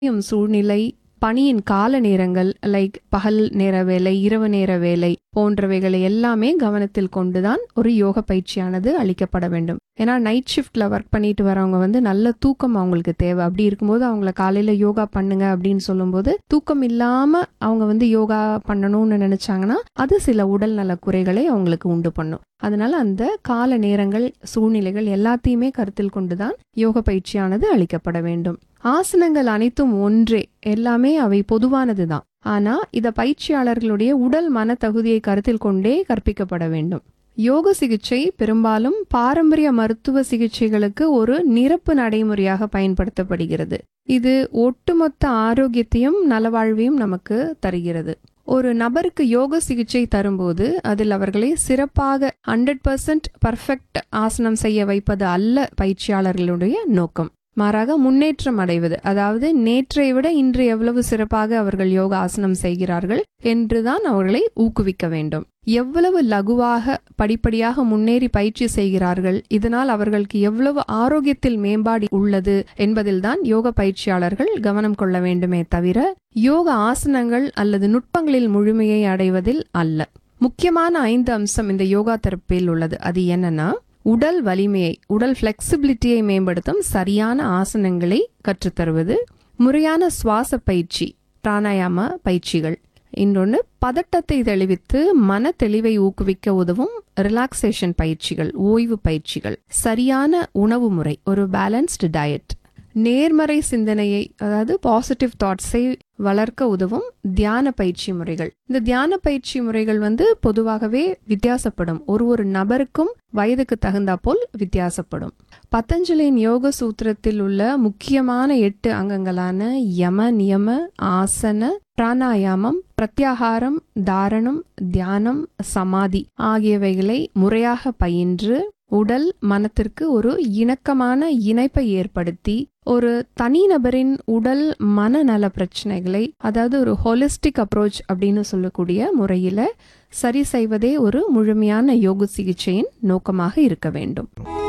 யும் சூழ்நிலை பணியின் கால நேரங்கள் லைக் பகல் நேர வேலை இரவு நேர வேலை போன்றவைகளை எல்லாமே கவனத்தில் கொண்டுதான் ஒரு யோக பயிற்சியானது அளிக்கப்பட வேண்டும் ஏன்னா நைட் ஷிஃப்ட்ல ஒர்க் பண்ணிட்டு வரவங்க வந்து நல்ல தூக்கம் அவங்களுக்கு தேவை அப்படி இருக்கும்போது அவங்கள காலையில யோகா பண்ணுங்க அப்படின்னு சொல்லும்போது தூக்கம் இல்லாம அவங்க வந்து யோகா பண்ணணும்னு நினைச்சாங்கன்னா அது சில உடல் நல குறைகளை அவங்களுக்கு உண்டு பண்ணும் அதனால அந்த கால நேரங்கள் சூழ்நிலைகள் எல்லாத்தையுமே கருத்தில் கொண்டுதான் யோக பயிற்சியானது அளிக்கப்பட வேண்டும் ஆசனங்கள் அனைத்தும் ஒன்றே எல்லாமே அவை பொதுவானதுதான் ஆனா இத பயிற்சியாளர்களுடைய உடல் மன தகுதியை கருத்தில் கொண்டே கற்பிக்கப்பட வேண்டும் யோக சிகிச்சை பெரும்பாலும் பாரம்பரிய மருத்துவ சிகிச்சைகளுக்கு ஒரு நிரப்பு நடைமுறையாக பயன்படுத்தப்படுகிறது இது ஒட்டுமொத்த ஆரோக்கியத்தையும் நலவாழ்வையும் நமக்கு தருகிறது ஒரு நபருக்கு யோக சிகிச்சை தரும்போது அதில் அவர்களை சிறப்பாக ஹண்ட்ரட் பர்சன்ட் பர்ஃபெக்ட் ஆசனம் செய்ய வைப்பது அல்ல பயிற்சியாளர்களுடைய நோக்கம் மாறாக முன்னேற்றம் அடைவது அதாவது நேற்றை விட இன்று எவ்வளவு சிறப்பாக அவர்கள் யோக ஆசனம் செய்கிறார்கள் என்றுதான் அவர்களை ஊக்குவிக்க வேண்டும் எவ்வளவு லகுவாக படிப்படியாக முன்னேறி பயிற்சி செய்கிறார்கள் இதனால் அவர்களுக்கு எவ்வளவு ஆரோக்கியத்தில் மேம்பாடு உள்ளது என்பதில்தான் யோக பயிற்சியாளர்கள் கவனம் கொள்ள வேண்டுமே தவிர யோக ஆசனங்கள் அல்லது நுட்பங்களில் முழுமையை அடைவதில் அல்ல முக்கியமான ஐந்து அம்சம் இந்த யோகா தெரப்பில் உள்ளது அது என்னன்னா உடல் வலிமையை உடல் ஃபிளெக்சிபிலிட்டியை மேம்படுத்தும் சரியான ஆசனங்களை கற்றுத்தருவது முறையான சுவாச பயிற்சி பிராணாயாம பயிற்சிகள் இன்னொன்று பதட்டத்தை தெளிவித்து மன தெளிவை ஊக்குவிக்க உதவும் ரிலாக்ஸேஷன் பயிற்சிகள் ஓய்வு பயிற்சிகள் சரியான உணவு முறை ஒரு பேலன்ஸ்டு டயட் நேர்மறை சிந்தனையை அதாவது பாசிட்டிவ் தாட்ஸை வளர்க்க உதவும் தியான பயிற்சி முறைகள் இந்த தியான பயிற்சி முறைகள் வந்து பொதுவாகவே வித்தியாசப்படும் ஒரு ஒரு நபருக்கும் வயதுக்கு தகுந்தா போல் வித்தியாசப்படும் பதஞ்சலியின் யோக சூத்திரத்தில் உள்ள முக்கியமான எட்டு அங்கங்களான யம நியம ஆசன பிராணாயாமம் பிரத்யாகாரம் தாரணம் தியானம் சமாதி ஆகியவைகளை முறையாக பயின்று உடல் மனத்திற்கு ஒரு இணக்கமான இணைப்பை ஏற்படுத்தி ஒரு தனிநபரின் உடல் மனநல பிரச்சனைகளை அதாவது ஒரு ஹோலிஸ்டிக் அப்ரோச் அப்படின்னு சொல்லக்கூடிய முறையில சரி செய்வதே ஒரு முழுமையான யோக சிகிச்சையின் நோக்கமாக இருக்க வேண்டும்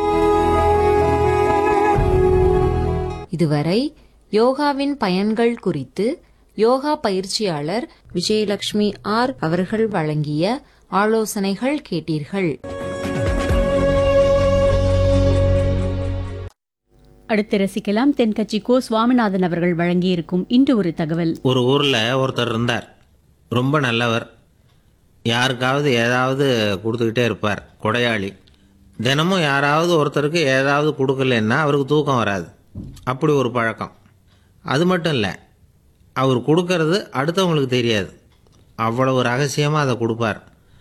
இதுவரை யோகாவின் பயன்கள் குறித்து யோகா பயிற்சியாளர் விஜயலட்சுமி ஆர் அவர்கள் வழங்கிய ஆலோசனைகள் கேட்டீர்கள் அடுத்து ரசிக்கலாம் தென்கட்சி கோ சுவாமிநாதன் அவர்கள் வழங்கியிருக்கும் இன்று ஒரு தகவல் ஒரு ஊரில் ஒருத்தர் இருந்தார் ரொம்ப நல்லவர் யாருக்காவது ஏதாவது கொடுத்துக்கிட்டே இருப்பார் கொடையாளி தினமும் யாராவது ஒருத்தருக்கு ஏதாவது கொடுக்கலன்னா அவருக்கு தூக்கம் வராது அப்படி ஒரு பழக்கம் அது மட்டும் இல்லை அவர் கொடுக்கறது அடுத்தவங்களுக்கு தெரியாது அவ்வளவு ரகசியமாக அதை கொடுப்பார்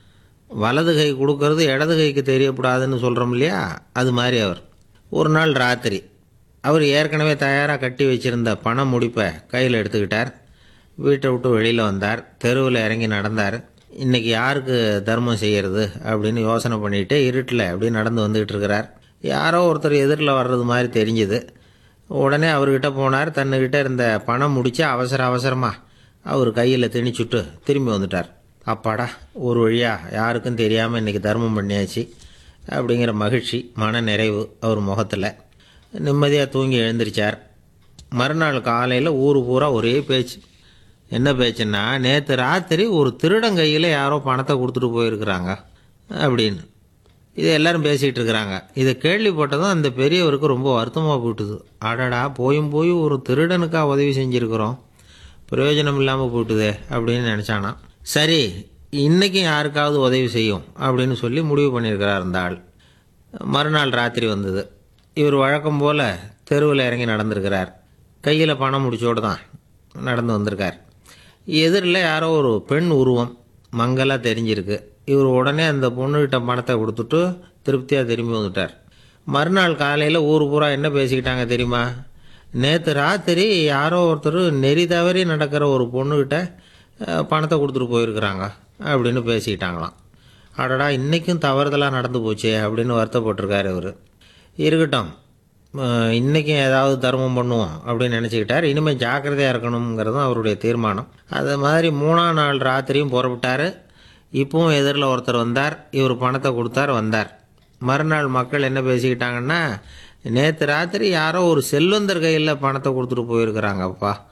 வலது கை கொடுக்கறது இடது கைக்கு தெரியக்கூடாதுன்னு சொல்கிறோம் இல்லையா அது மாதிரி அவர் ஒரு நாள் ராத்திரி அவர் ஏற்கனவே தயாராக கட்டி வச்சிருந்த பண முடிப்பை கையில் எடுத்துக்கிட்டார் வீட்டை விட்டு வெளியில் வந்தார் தெருவில் இறங்கி நடந்தார் இன்னைக்கு யாருக்கு தர்மம் செய்யறது அப்படின்னு யோசனை பண்ணிட்டு இருட்டில் அப்படியே நடந்து வந்துகிட்டு இருக்கிறார் யாரோ ஒருத்தர் எதிரில் வர்றது மாதிரி தெரிஞ்சுது உடனே அவர்கிட்ட போனார் தன்னுக்கிட்ட இருந்த பணம் முடிச்சு அவசர அவசரமாக அவர் கையில் திணிச்சுட்டு திரும்பி வந்துட்டார் அப்பாடா ஒரு வழியா யாருக்கும் தெரியாமல் இன்னைக்கு தர்மம் பண்ணியாச்சு அப்படிங்கிற மகிழ்ச்சி மன நிறைவு அவர் முகத்தில் நிம்மதியாக தூங்கி எழுந்திரிச்சார் மறுநாள் காலையில் ஊர் பூரா ஒரே பேச்சு என்ன பேச்சுன்னா நேற்று ராத்திரி ஒரு திருடன் கையில் யாரோ பணத்தை கொடுத்துட்டு போயிருக்கிறாங்க அப்படின்னு இது எல்லாரும் பேசிகிட்டு இருக்கிறாங்க இதை கேள்விப்பட்டதும் அந்த பெரியவருக்கு ரொம்ப வருத்தமாக போயிட்டுது அடடா போயும் போய் ஒரு திருடனுக்கா உதவி செஞ்சுருக்கிறோம் பிரயோஜனம் இல்லாமல் போயிட்டுதே அப்படின்னு நினச்சானா சரி இன்னைக்கும் யாருக்காவது உதவி செய்யும் அப்படின்னு சொல்லி முடிவு பண்ணியிருக்கிறார் அந்த ஆள் மறுநாள் ராத்திரி வந்தது இவர் வழக்கம் போல் தெருவில் இறங்கி நடந்திருக்கிறார் கையில் பணம் முடிச்சோடு தான் நடந்து வந்திருக்கார் எதிரில் யாரோ ஒரு பெண் உருவம் மங்கலாக தெரிஞ்சிருக்கு இவர் உடனே அந்த பொண்ணுகிட்ட பணத்தை கொடுத்துட்டு திருப்தியாக திரும்பி வந்துட்டார் மறுநாள் காலையில் ஊர் பூரா என்ன பேசிக்கிட்டாங்க தெரியுமா நேற்று ராத்திரி யாரோ ஒருத்தர் நெறி தவறி நடக்கிற ஒரு பொண்ணுகிட்ட அஹ், பணத்தை கொடுத்துட்டு போயிருக்கிறாங்க அப்படின்னு பேசிக்கிட்டாங்களாம் அடடா இன்றைக்கும் தவறுதலாக நடந்து போச்சே அப்படின்னு வருத்தப்பட்டிருக்காரு இவர் இருக்கட்டும் அஹ், இன்னைக்கும் ஏதாவது தர்மம் பண்ணுவோம் அப்படின்னு நினச்சிக்கிட்டார் இனிமேல் ஜாக்கிரதையாக இருக்கணுங்கிறதும் அவருடைய தீர்மானம் அது மாதிரி மூணாம் நாள் ராத்திரியும் புறப்பட்டார் இப்பவும் எதிரில் ஒருத்தர் வந்தார் இவர் பணத்தை கொடுத்தார் வந்தார் மறுநாள் மக்கள் என்ன பேசிக்கிட்டாங்கன்னா நேற்று ராத்திரி யாரோ ஒரு செல்வந்தர் கையில் பணத்தை கொடுத்துட்டு போயிருக்கிறாங்கப்பா